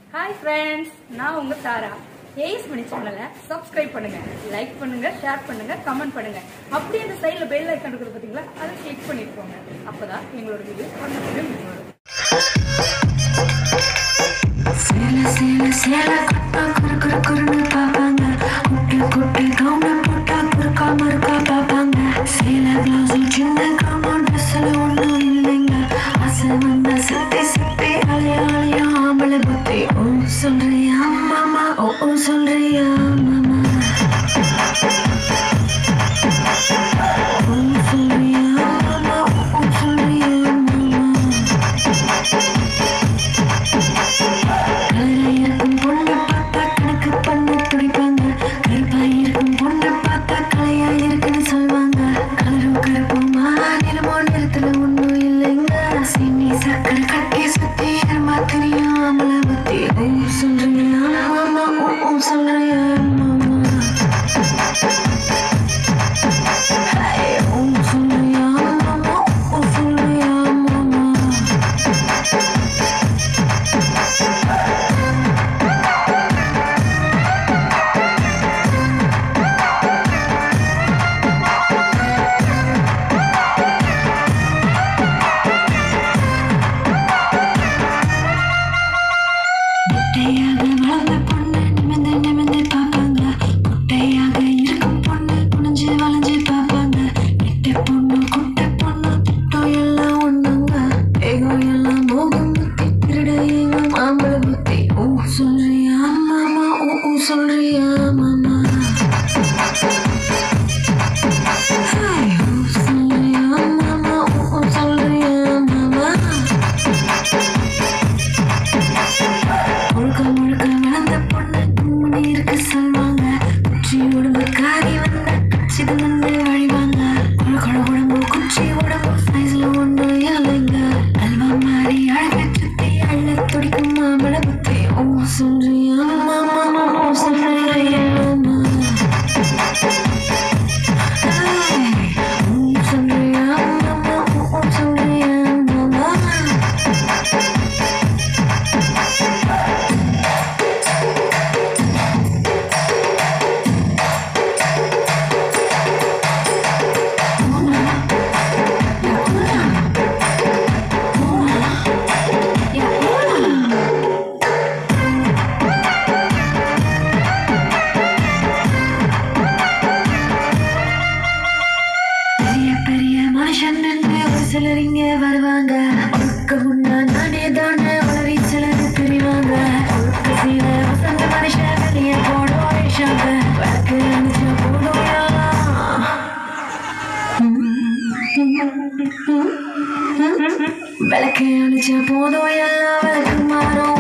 hi friends நான் உங்க தாரா as மணி சேனலை சப்ஸ்கிரைப் பண்ணுங்க லைக் பண்ணுங்க ஷேர் பண்ணுங்க கமெண்ட் பண்ணுங்க அப்படியே அந்த சைடுல பெல் ஐக்கான் இருக்குது பாத்தீங்களா அதை கிளிக் பண்ணிட்டு போங்க அப்பதான் எங்களோட வீடியோ உடனே வரும் சேல சேல சேல கட்டா குறு குறு குறுன்னு பாப்பாங்க குட்டி குட்டி கவுன போட்டா குறுக்கா மறுக்கா பாப்பாங்க சேல பிளவுஸ் சின்ன கவுன ட்ரெஸ்ல ஒண்ணும் இல்லைங்க அசை வந்த சத்தி சத்தி அலையா அலையா ஆம்பளை புத்தி ஓ சொல்றியா மாமா ஓ ஓ சொல்றியா மாமா ஓ சொல்றியா மாமா ஓ ஓ சொல்றியா மாமா கலரா இருக்கும் பொண்ணை பார்த்தா கணக்கு பண்ண துடிப்பாங்க கருப்பா இருக்கும் பொண்ணை பார்த்தா கலையா இருக்குன்னு சொல்லுவாங்க கலரும் கருப்புமா நிறமோ நிறத்துல ஒண்ணும் இல்லைங்க சீனி சக்கரை கட்டி சுத்தி எருமா தெரியும் அமல புத்தி ஓ சொல்றியா மாமா ஓ ஓ சொல்றியா மாமா ஹே, ஓ சொல்றியா மாமா ஓ சொல்றியா மாமா குட்டையாக வளர்ந்த பொண்ணு நிமிந்து நிமிந்து பார்ப்பாங்க குட்டையாக இருக்கும் பொண்ணு குனிஞ்சு வளைஞ்சு பார்ப்பாங்க நெட்டை பொண்ணு குட்டை பொண்ணு திட்டம் எல்லாம் ஒண்ணுங்க ஏகம் எல்லாம் மோகம் புத்தி திருட ஏகம் ஆம்பளை புத்தி ஓ சொல்றியா மாமா ஓ ஓ சொல்றியா மாமா ஹாய், ஓ சொல்றியா மாமா ஓ ஓ சொல்றியா மாமா முழுக்க முழுக்க வளர்ந்த பொண்ணு கும்முனி இருக்க சொல்லுவாங்க குச்சி உடம்பு காரி வந்த கச்சிது வந்து வழிவாங்க குழ குழ உடம்பு குச்சி உடம்பு சைஸ்ல ஒண்ணு இல்லைங்க அல்வா மாறி அழக சுத்தி அள்ள துடிக்கும் மாம்பழ புத்தி ஓ சொல்றியா மாமா ஓ சொல்றியா மாமா ஹாய், ஓ சொல்றியா மாமா ஓ ஓ சொல்றியா மாமா பெரிய பெரிய மனுஷன் ஒரு சிலர் இங்க வருவாங்க ஒழுக்க முன்னா நானே தானே வளரி சிலர் தெரிவாங்க ஒழுக்க சீல வசந்த மனுஷன் வெளியே போடும் விஷாங்க விளக்கு அணிச்சா போடுயா விளக்கு அணிச்சா போதும் எல்லாம் விளக்கு மாறும்